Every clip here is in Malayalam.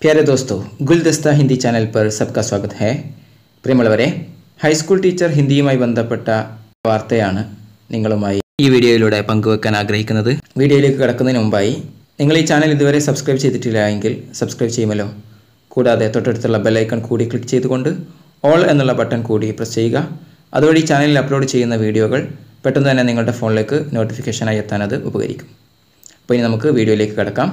प्यारे दोस्तों ഗുൽദസ്ത ഹിന്ദി ചാനൽ पर सबका स्वागत है പ്രിയമുള്ളവരെ ഹൈസ്കൂൾ ടീച്ചർ ഹിന്ദിയുമായി ബന്ധപ്പെട്ട വാർത്തയാണ് നിങ്ങളുമായി ഈ വീഡിയോയിലൂടെ പങ്കുവെക്കാൻ ആഗ്രഹിക്കുന്നത് വീഡിയോയിലേക്ക് കടക്കുന്നതിന് മുമ്പായി നിങ്ങൾ ഈ ചാനൽ ഇതുവരെ സബ്സ്ക്രൈബ് ചെയ്തിട്ടില്ല എങ്കിൽ സബ്സ്ക്രൈബ് ചെയ്യുമല്ലോ കൂടാതെ തൊട്ടടുത്തുള്ള ബെല്ലൈക്കൺ കൂടി ക്ലിക്ക് ചെയ്തുകൊണ്ട് ഓൾ എന്നുള്ള ബട്ടൺ കൂടി പ്രസ് ചെയ്യുക അതുവഴി ചാനലിൽ അപ്ലോഡ് ചെയ്യുന്ന വീഡിയോകൾ പെട്ടെന്ന് തന്നെ നിങ്ങളുടെ ഫോണിലേക്ക് നോട്ടിഫിക്കേഷനായി എത്താൻ അത് ഉപകരിക്കും അപ്പോൾ ഇനി നമുക്ക് വീഡിയോയിലേക്ക് കിടക്കാം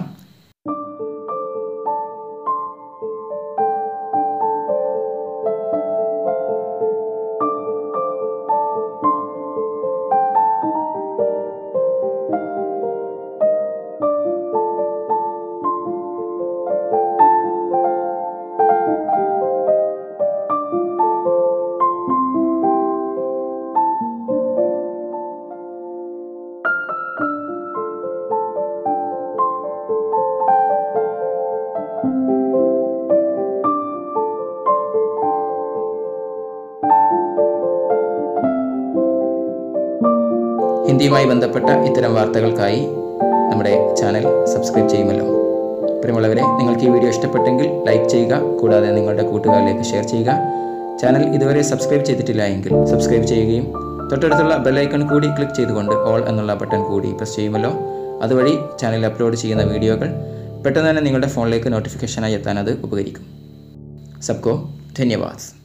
ഹിന്ദിയുമായി ബന്ധപ്പെട്ട ഇത്തരം വാർത്തകൾക്കായി നമ്മുടെ ചാനൽ സബ്സ്ക്രൈബ് ചെയ്യുമല്ലോ പ്രിയമുള്ളവരെ നിങ്ങൾക്ക് ഈ വീഡിയോ ഇഷ്ടപ്പെട്ടെങ്കിൽ ലൈക്ക് ചെയ്യുക കൂടാതെ നിങ്ങളുടെ കൂട്ടുകാരിലേക്ക് ഷെയർ ചെയ്യുക ചാനൽ ഇതുവരെ സബ്സ്ക്രൈബ് ചെയ്തിട്ടില്ല എങ്കിൽ സബ്സ്ക്രൈബ് ചെയ്യുകയും തൊട്ടടുത്തുള്ള ബെല്ലൈക്കൺ കൂടി ക്ലിക്ക് ചെയ്തുകൊണ്ട് ഓൾ എന്നുള്ള ബട്ടൺ കൂടി പ്രസ് ചെയ്യുമല്ലോ അതുവഴി ചാനൽ അപ്ലോഡ് ചെയ്യുന്ന വീഡിയോകൾ പെട്ടെന്ന് തന്നെ നിങ്ങളുടെ ഫോണിലേക്ക് നോട്ടിഫിക്കേഷനായി എത്താൻ അത് ഉപകരിക്കും സബ്കോ ധന്യവാദ്